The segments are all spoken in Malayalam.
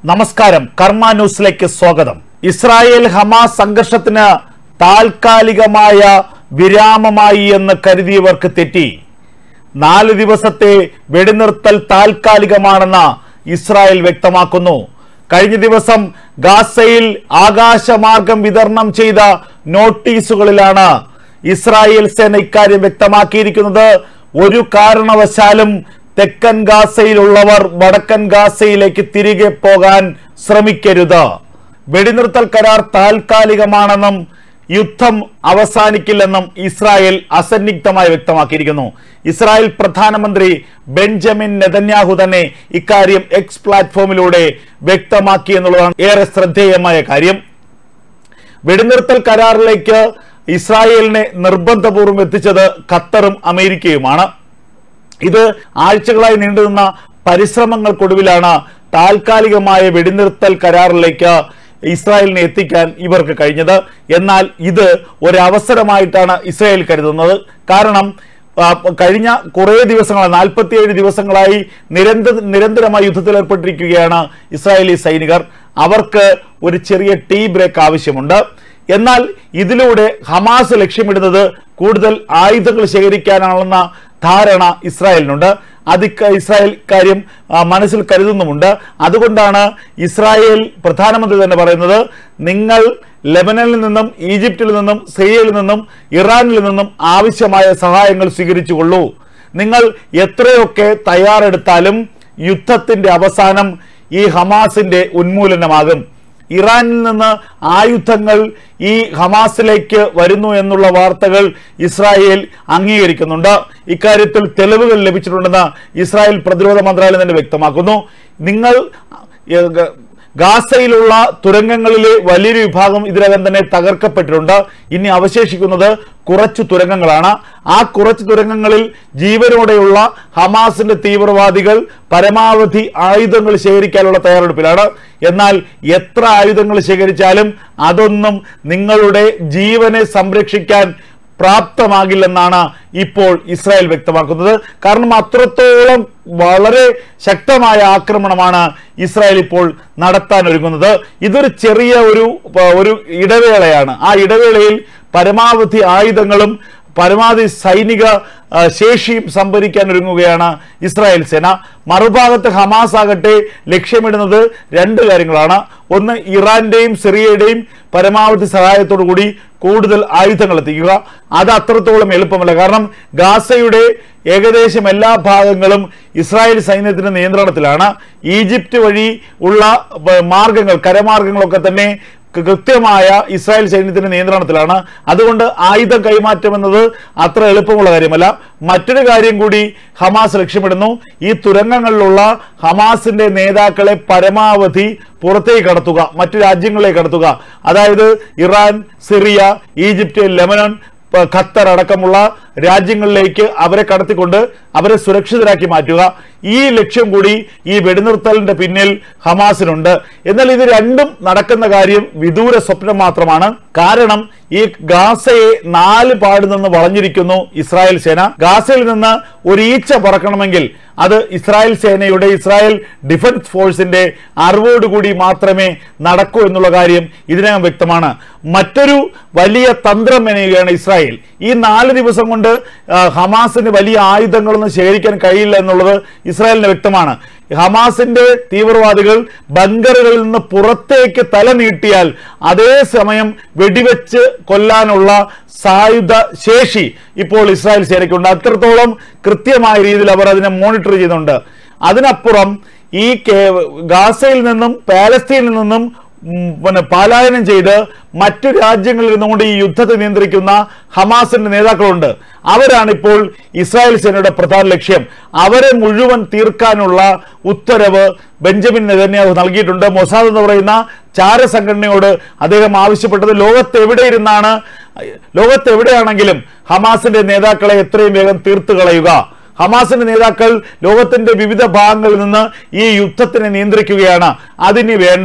നമസ്കാരം കർമ്മ ന്യൂസിലേക്ക് സ്വാഗതം ഇസ്രായേൽ ഹമാസ് സംഘർഷത്തിന് താൽക്കാലികമായ വിരാമമായി എന്ന് കരുതിയവർക്ക് തെറ്റി നാല് ദിവസത്തെ വെടിനിർത്തൽ താൽക്കാലികമാണെന്ന് ഇസ്രായേൽ വ്യക്തമാക്കുന്നു കഴിഞ്ഞ ദിവസം ഗാസയിൽ ആകാശമാർഗം വിതരണം ചെയ്ത നോട്ടീസുകളിലാണ് ഇസ്രായേൽ സേന ഇക്കാര്യം വ്യക്തമാക്കിയിരിക്കുന്നത് ഒരു കാരണവശാലും തെക്കൻ ഗാസയിലുള്ളവർ വടക്കൻ ഗാസയിലേക്ക് തിരികെ പോകാൻ ശ്രമിക്കരുത് വെടിനിർത്തൽ കരാർ താൽക്കാലികമാണെന്നും യുദ്ധം അവസാനിക്കില്ലെന്നും ഇസ്രായേൽ അസന്നിഗ്ധമായി വ്യക്തമാക്കിയിരിക്കുന്നു ഇസ്രായേൽ പ്രധാനമന്ത്രി ബെഞ്ചമിൻ നെതന്യാഹു തന്നെ ഇക്കാര്യം എക്സ് പ്ലാറ്റ്ഫോമിലൂടെ വ്യക്തമാക്കി എന്നുള്ളതാണ് ഏറെ ശ്രദ്ധേയമായ കാര്യം വെടിനിർത്തൽ കരാറിലേക്ക് ഇസ്രായേലിനെ നിർബന്ധപൂർവ്വം എത്തിച്ചത് ഖത്തറും അമേരിക്കയുമാണ് ഇത് ആഴ്ചകളായി നീണ്ടുനിന്ന പരിശ്രമങ്ങൾക്കൊടുവിലാണ് താൽക്കാലികമായ വെടിനിർത്തൽ കരാറിലേക്ക് ഇസ്രായേലിനെ എത്തിക്കാൻ ഇവർക്ക് കഴിഞ്ഞത് എന്നാൽ ഇത് ഒരവസരമായിട്ടാണ് ഇസ്രായേൽ കരുതുന്നത് കാരണം ആ, കഴിഞ്ഞ കുറേ ദിവസങ്ങളായി നാൽപ്പത്തിയേഴ് ദിവസങ്ങളായി നിരന്തര നിരന്തരമായി യുദ്ധത്തിൽ ഏർപ്പെട്ടിരിക്കുകയാണ് ഇസ്രായേലി സൈനികർ അവർക്ക് ഒരു ചെറിയ ടീ ബ്രേക്ക് ആവശ്യമുണ്ട് എന്നാൽ ഇതിലൂടെ ഹമാസ് ലക്ഷ്യമിടുന്നത് കൂടുതൽ ആയുധങ്ങൾ ശേഖരിക്കാനാണെന്ന ധാരണ ഇസ്രായേലിനുണ്ട് അത് ഇക്ക- ഇസ്രായേൽ കാര്യം ആ, മനസ്സിൽ കരുതുന്നുമുണ്ട് അതുകൊണ്ടാണ് ഇസ്രായേൽ പ്രധാനമന്ത്രി തന്നെ പറയുന്നത് നിങ്ങൾ ലെബനനിൽ നിന്നും ഈജിപ്തിൽ നിന്നും സിറിയയിൽ നിന്നും ഇറാനിൽ നിന്നും ആവശ്യമായ സഹായങ്ങൾ സ്വീകരിച്ചുകൊള്ളൂ നിങ്ങൾ എത്രയൊക്കെ തയ്യാറെടുത്താലും യുദ്ധത്തിന്റെ അവസാനം ഈ ഹമാസിന്റെ ഉന്മൂലനമാകും ഇറാനിൽ നിന്ന് ആയുധങ്ങൾ ഈ ഹമാസിലേക്ക് വരുന്നു എന്നുള്ള വാർത്തകൾ ഇസ്രായേൽ അംഗീകരിക്കുന്നുണ്ട് ഇക്കാര്യത്തിൽ തെളിവുകൾ ലഭിച്ചിട്ടുണ്ടെന്ന് ഇസ്രായേൽ പ്രതിരോധ മന്ത്രാലയം തന്നെ വ്യക്തമാക്കുന്നു നിങ്ങൾ ഏഹ്, ഗ- ഗാസയിലുള്ള തുരങ്കങ്ങളിലെ വലിയൊരു വിഭാഗം ഇതിനകം തന്നെ തകർക്കപ്പെട്ടിട്ടുണ്ട് ഇനി അവശേഷിക്കുന്നത് കുറച്ച് തുരങ്കങ്ങളാണ് ആ കുറച്ച് തുരങ്കങ്ങളിൽ ജീവനോടെയുള്ള ഹമാസിന്റെ തീവ്രവാദികൾ പരമാവധി ആയുധങ്ങൾ ശേഖരിക്കാനുള്ള തയ്യാറെടുപ്പിലാണ് എന്നാൽ എത്ര ആയുധങ്ങൾ ശേഖരിച്ചാലും അതൊന്നും നിങ്ങളുടെ ജീവനെ സംരക്ഷിക്കാൻ പ്രാപ്തമാകില്ലെന്നാണ് ഇപ്പോൾ ഇസ്രായേൽ വ്യക്തമാക്കുന്നത് കാരണം അത്രത്തോളം വളരെ ശക്തമായ ആക്രമണമാണ് ഇസ്രായേൽ ഇപ്പോൾ നടത്താൻ ഒരുങ്ങുന്നത് ഇതൊരു ചെറിയ ഒരു ഒരു ഇടവേളയാണ് ആ ഇടവേളയിൽ പരമാവധി ആയുധങ്ങളും പരമാവധി സൈനിക ആ, ശേഷിയും സംഭരിക്കാൻ ഒരുങ്ങുകയാണ് ഇസ്രായേൽ സേന മറുഭാഗത്ത് ഹമാസ് ആകട്ടെ ലക്ഷ്യമിടുന്നത് രണ്ട് കാര്യങ്ങളാണ് ഒന്ന് ഇറാന്റെയും സിറിയയുടെയും പരമാവധി സഹായത്തോടു കൂടി കൂടുതൽ ആയുധങ്ങൾ എത്തിക്കുക അത് അത്രത്തോളം എളുപ്പമല്ല കാരണം ഗാസയുടെ ഏകദേശം എല്ലാ ഭാഗങ്ങളും ഇസ്രായേൽ സൈന്യത്തിന്റെ നിയന്ത്രണത്തിലാണ് ഈജിപ്റ്റ് വഴി ഉള്ള ബ- മാർഗങ്ങൾ കരമാർഗങ്ങളൊക്കെ തന്നെ കൃ- കൃത്യമായ ഇസ്രായേൽ സൈന്യത്തിന്റെ നിയന്ത്രണത്തിലാണ് അതുകൊണ്ട് ആയുധം കൈമാറ്റം എന്നത് അത്ര എളുപ്പമുള്ള കാര്യമല്ല മറ്റൊരു കാര്യം കൂടി ഹമാസ് ലക്ഷ്യമിടുന്നു ഈ തുരങ്കങ്ങളിലുള്ള ഹമാസിന്റെ നേതാക്കളെ പരമാവധി പുറത്തേക്ക് കടത്തുക മറ്റു രാജ്യങ്ങളിലേക്ക് കടത്തുക അതായത് ഇറാൻ സിറിയ ഈജിപ്റ്റ് ലെബനൻ പ- ഖത്തർ അടക്കമുള്ള രാജ്യങ്ങളിലേക്ക് അവരെ കടത്തിക്കൊണ്ട് അവരെ സുരക്ഷിതരാക്കി മാറ്റുക ഈ ലക്ഷ്യം കൂടി ഈ വെടിനിർത്തലിന്റെ പിന്നിൽ ഹമാസിനുണ്ട് എന്നാൽ ഇത് രണ്ടും നടക്കുന്ന കാര്യം വിദൂര സ്വപ്നം മാത്രമാണ് കാരണം ഈ ഗാസയെ നാല് പാട് നിന്ന് വളഞ്ഞിരിക്കുന്നു ഇസ്രായേൽ സേന ഗാസയിൽ നിന്ന് ഒരു ഈച്ച പറക്കണമെങ്കിൽ അത് ഇസ്രായേൽ സേനയുടെ ഇസ്രായേൽ ഡിഫൻസ് ഫോഴ്സിന്റെ അറിവോടുകൂടി മാത്രമേ നടക്കൂ എന്നുള്ള കാര്യം ഇതിനകം വ്യക്തമാണ് മറ്റൊരു വലിയ തന്ത്രം മെനയുകയാണ് ഇസ്രായേൽ ഈ നാല് ദിവസം കൊണ്ട് ആ, ഹമാസിന് വലിയ ആയുധങ്ങളൊന്നും ശേഖരിക്കാൻ കഴിയില്ല എന്നുള്ളത് ഇസ്രായേലിന് വ്യക്തമാണ് ഹമാസിന്റെ തീവ്രവാദികൾ ബങ്കറുകളിൽ നിന്ന് പുറത്തേക്ക് തല നീട്ടിയാൽ അതേസമയം വെടിവെച്ച് കൊല്ലാനുള്ള സായുധ ശേഷി ഇപ്പോൾ ഇസ്രായേൽ സേനയ്ക്കുണ്ട് അത്രത്തോളം കൃത്യമായ രീതിയിൽ അവർ അതിനെ മോണിറ്റർ ചെയ്യുന്നുണ്ട് അതിനപ്പുറം ഈ കേ- ഗാസയിൽ നിന്നും പാലസ്തീനിൽ നിന്നും ഉം, പിന്നെ പലായനം ചെയ്ത് മറ്റു രാജ്യങ്ങളിൽ നിന്നുകൊണ്ട് ഈ യുദ്ധത്തെ നിയന്ത്രിക്കുന്ന ഹമാസിന്റെ നേതാക്കളുണ്ട് അവരാണ് ഇപ്പോൾ ഇസ്രായേൽ സേനയുടെ പ്രധാന ലക്ഷ്യം അവരെ മുഴുവൻ തീർക്കാനുള്ള ഉത്തരവ് ബെഞ്ചമിൻ നെതന്യാഹു നൽകിയിട്ടുണ്ട് മൊസാദ് എന്ന് പറയുന്ന ചാരസംഘടനയോട് അദ്ദേഹം ആവശ്യപ്പെട്ടത് ലോകത്ത് എവിടെ ഇരുന്നാണ് ലോകത്ത് എവിടെയാണെങ്കിലും ഹമാസിന്റെ നേതാക്കളെ എത്രയും വേഗം തീർത്തു കളയുക ഹമാസിന്റെ നേതാക്കൾ ലോകത്തിന്റെ വിവിധ ഭാഗങ്ങളിൽ നിന്ന് ഈ യുദ്ധത്തിനെ നിയന്ത്രിക്കുകയാണ് അതിന് വേണ്ട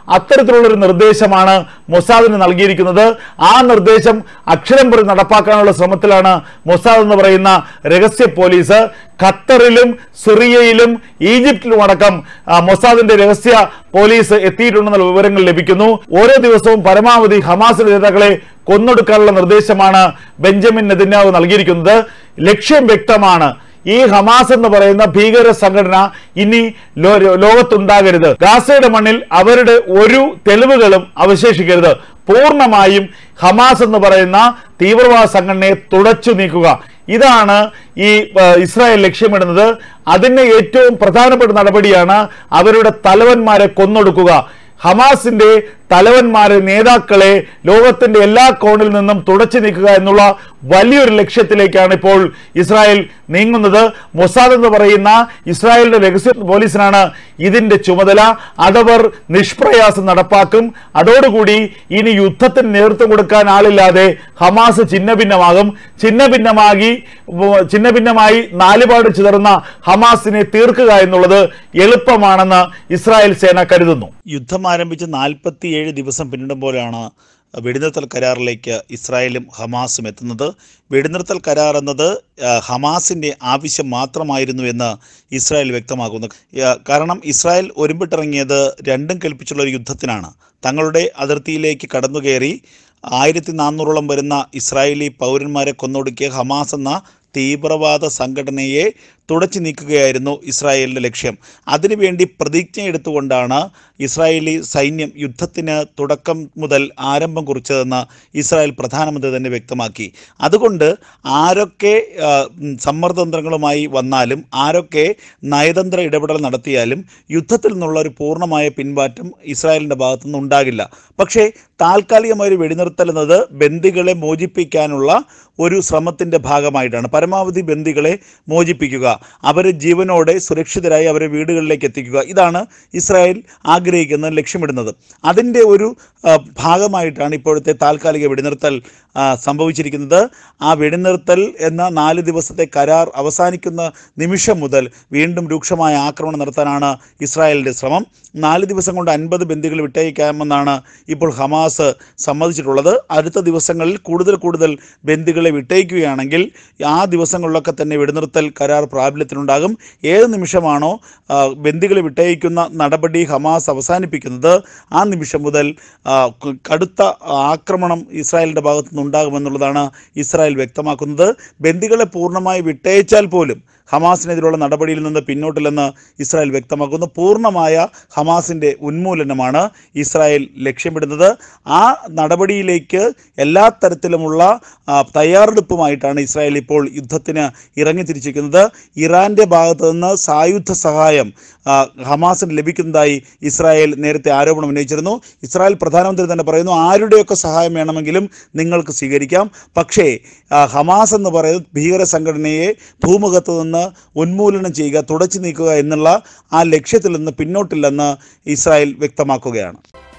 അത്തരത്തിലുള്ള ഒരു നിർദ്ദേശമാണ് മൊസാദിന് നൽകിയിരിക്കുന്നത് ആ നിർദ്ദേശം അക്ഷരം പ്രതി നടപ്പാക്കാനുള്ള ശ്രമത്തിലാണ് മൊസാദ് എന്ന് പറയുന്ന രഹസ്യ പോലീസ് ഖത്തറിലും സിറിയയിലും ഈജിപ്തിലും അടക്കം ആ, മൊസാദിന്റെ രഹസ്യ പോലീസ് എത്തിയിട്ടുണ്ടെന്നുള്ള വിവരങ്ങൾ ലഭിക്കുന്നു ഓരോ ദിവസവും പരമാവധി ഹമാസ് നേതാക്കളെ കൊന്നൊടുക്കാനുള്ള നിർദ്ദേശമാണ് ബെഞ്ചമിൻ നെതന്യാഹു നൽകിയിരിക്കുന്നത് ലക്ഷ്യം വ്യക്തമാണ് ഈ ഹമാസ് എന്ന് പറയുന്ന ഭീകര സംഘടന ഇനി ലോ- ലോകത്തുണ്ടാകരുത് ഗാസയുടെ മണ്ണിൽ അവരുടെ ഒരു തെളിവുകളും അവശേഷിക്കരുത് പൂർണ്ണമായും ഹമാസ് എന്ന് പറയുന്ന തീവ്രവാദ സംഘടനയെ തുടച്ചു നീക്കുക ഇതാണ് ഈ ആ, ഇസ്രായേൽ ലക്ഷ്യമിടുന്നത് അതിന് ഏറ്റവും പ്രധാനപ്പെട്ട നടപടിയാണ് അവരുടെ തലവന്മാരെ കൊന്നൊടുക്കുക ഹമാസിന്റെ തലവന്മാരെ നേതാക്കളെ ലോകത്തിന്റെ എല്ലാ കോണിൽ നിന്നും തുടച്ചു നീക്കുക എന്നുള്ള വലിയൊരു ലക്ഷ്യത്തിലേക്കാണ് ഇപ്പോൾ ഇസ്രായേൽ നീങ്ങുന്നത് മൊസാദ് എന്ന് പറയുന്ന ഇസ്രായേലിന്റെ രഹസ്യ പോലീസിനാണ് ഇതിന്റെ ചുമതല അതവർ നിഷ്പ്രയാസം നടപ്പാക്കും അതോടുകൂടി ഇനി യുദ്ധത്തിന് നേതൃത്വം കൊടുക്കാൻ ആളില്ലാതെ ഹമാസ് ഛിന്നഭിന്നമാകും ഛിന്നഭിന്നമാകി ഉവ്വ് ഛിന്നഭിന്നമായി നാലുപാട് ചിതറുന്ന ഹമാസിനെ തീർക്കുക എന്നുള്ളത് എളുപ്പമാണെന്ന് ഇസ്രായേൽ സേന കരുതുന്നു യുദ്ധം ആരംഭിച്ച് നാൽപ്പത്തിയേഴ് ദിവസം പിന്നിടുമ്പോഴാണ് വെടിനിർത്തൽ കരാറിലേക്ക് ഇസ്രായേലും ഹമാസും എത്തുന്നത് വെടിനിർത്തൽ കരാർ എന്നത് ആ, ഹമാസിൻ്റെ ആവശ്യം മാത്രമായിരുന്നു എന്ന് ഇസ്രായേൽ വ്യക്തമാക്കുന്നു ആ, കാരണം ഇസ്രായേൽ ഒരുമ്പിട്ടിറങ്ങിയത് രണ്ടും കൽപ്പിച്ചുള്ള ഒരു യുദ്ധത്തിനാണ് തങ്ങളുടെ അതിർത്തിയിലേക്ക് കടന്നുകയറി ആയിരത്തി നാനൂറോളം വരുന്ന ഇസ്രായേലി പൗരന്മാരെ കൊന്നൊടുക്കിയ ഹമാസ് എന്ന തീവ്രവാദ സംഘടനയെ തുടച്ചു നീക്കുകയായിരുന്നു ഇസ്രായേലിൻ്റെ ലക്ഷ്യം അതിനുവേണ്ടി പ്രതിജ്ഞ എടുത്തുകൊണ്ടാണ് ഇസ്രായേലി സൈന്യം യുദ്ധത്തിന് തുടക്കം മുതൽ ആരംഭം കുറിച്ചതെന്ന് ഇസ്രായേൽ പ്രധാനമന്ത്രി തന്നെ വ്യക്തമാക്കി അതുകൊണ്ട് ആരൊക്കെ ആ, ഉം, സമ്മർദ്ദതന്ത്രങ്ങളുമായി വന്നാലും ആരൊക്കെ നയതന്ത്ര ഇടപെടൽ നടത്തിയാലും യുദ്ധത്തിൽ നിന്നുള്ള ഒരു പൂർണ്ണമായ പിൻമാറ്റം ഇസ്രായേലിൻ്റെ ഭാഗത്തുനിന്ന് ഉണ്ടാകില്ല പക്ഷേ താൽക്കാലികമായ ഒരു വെടിനിർത്തൽ എന്നത് ബന്ദികളെ മോചിപ്പിക്കാനുള്ള ഒരു ശ്രമത്തിൻ്റെ ഭാഗമായിട്ടാണ് പരമാവധി ബന്ദികളെ മോചിപ്പിക്കുക അവരെ ജീവനോടെ സുരക്ഷിതരായി അവരെ വീടുകളിലേക്ക് എത്തിക്കുക ഇതാണ് ഇസ്രായേൽ ആഗ്രഹിക്കുന്ന ലക്ഷ്യമിടുന്നത് അതിൻ്റെ ഒരു ആ, ഭാഗമായിട്ടാണ് ഇപ്പോഴത്തെ താൽക്കാലിക വെടിനിർത്തൽ ആ, സംഭവിച്ചിരിക്കുന്നത് ആ വെടിനിർത്തൽ എന്ന നാല് ദിവസത്തെ കരാർ അവസാനിക്കുന്ന നിമിഷം മുതൽ വീണ്ടും രൂക്ഷമായ ആക്രമണം നടത്താനാണ് ഇസ്രായേലിൻ്റെ ശ്രമം നാല് ദിവസം കൊണ്ട് അൻപത് ബന്ദികൾ വിട്ടയക്കാമെന്നാണ് ഇപ്പോൾ ഹമാസ് സമ്മതിച്ചിട്ടുള്ളത് അടുത്ത ദിവസങ്ങളിൽ കൂടുതൽ കൂടുതൽ ബന്ദികളെ വിട്ടയക്കുകയാണെങ്കിൽ ആ ദിവസങ്ങളിലൊക്കെ തന്നെ വെടിനിർത്തൽ കരാർ പ്രാബല്യത്തിലുണ്ടാകും ഏത് നിമിഷമാണോ ആ, ബന്ദികളെ വിട്ടയക്കുന്ന നടപടി ഹമാസ് അവസാനിപ്പിക്കുന്നത് ആ നിമിഷം മുതൽ ആ, ക- കടുത്ത ആക്രമണം ഇസ്രായേലിൻ്റെ ഭാഗത്തു നിന്നുണ്ടാകുമെന്നുള്ളതാണ് ഇസ്രായേൽ വ്യക്തമാക്കുന്നത് ബന്ദികളെ പൂർണ്ണമായി വിട്ടയച്ചാൽ പോലും ഹമാസിനെതിരെയുള്ള നടപടിയിൽ നിന്ന് പിന്നോട്ടില്ലെന്ന് ഇസ്രായേൽ വ്യക്തമാക്കുന്നു പൂർണ്ണമായ ഹമാസിൻ്റെ ഉന്മൂലനമാണ് ഇസ്രായേൽ ലക്ഷ്യമിടുന്നത് ആ നടപടിയിലേക്ക് എല്ലാ തരത്തിലുമുള്ള ആ, തയ്യാറെടുപ്പുമായിട്ടാണ് ഇസ്രായേൽ ഇപ്പോൾ യുദ്ധത്തിന് ഇറങ്ങിത്തിരിച്ചിരിക്കുന്നത് ഇറാൻ്റെ ഭാഗത്തു നിന്ന് സായുധ സഹായം ആ, ഹമാസിന് ലഭിക്കുന്നതായി ഇസ്രായേൽ നേരത്തെ ആരോപണം ഉന്നയിച്ചിരുന്നു ഇസ്രായേൽ പ്രധാനമന്ത്രി തന്നെ പറയുന്നു ആരുടെയൊക്കെ സഹായം വേണമെങ്കിലും നിങ്ങൾക്ക് സ്വീകരിക്കാം പക്ഷേ ആ, ഹമാസ് എന്ന് പറയുന്നത് ഭീകര സംഘടനയെ ഭൂമുഖത്ത് നിന്ന് ഉന്മൂലനം ചെയ്യുക തുടച്ചു നീക്കുക എന്നുള്ള ആ ലക്ഷ്യത്തിൽ നിന്ന് പിന്നോട്ടില്ലെന്ന് ഇസ്രായേൽ വ്യക്തമാക്കുകയാണ്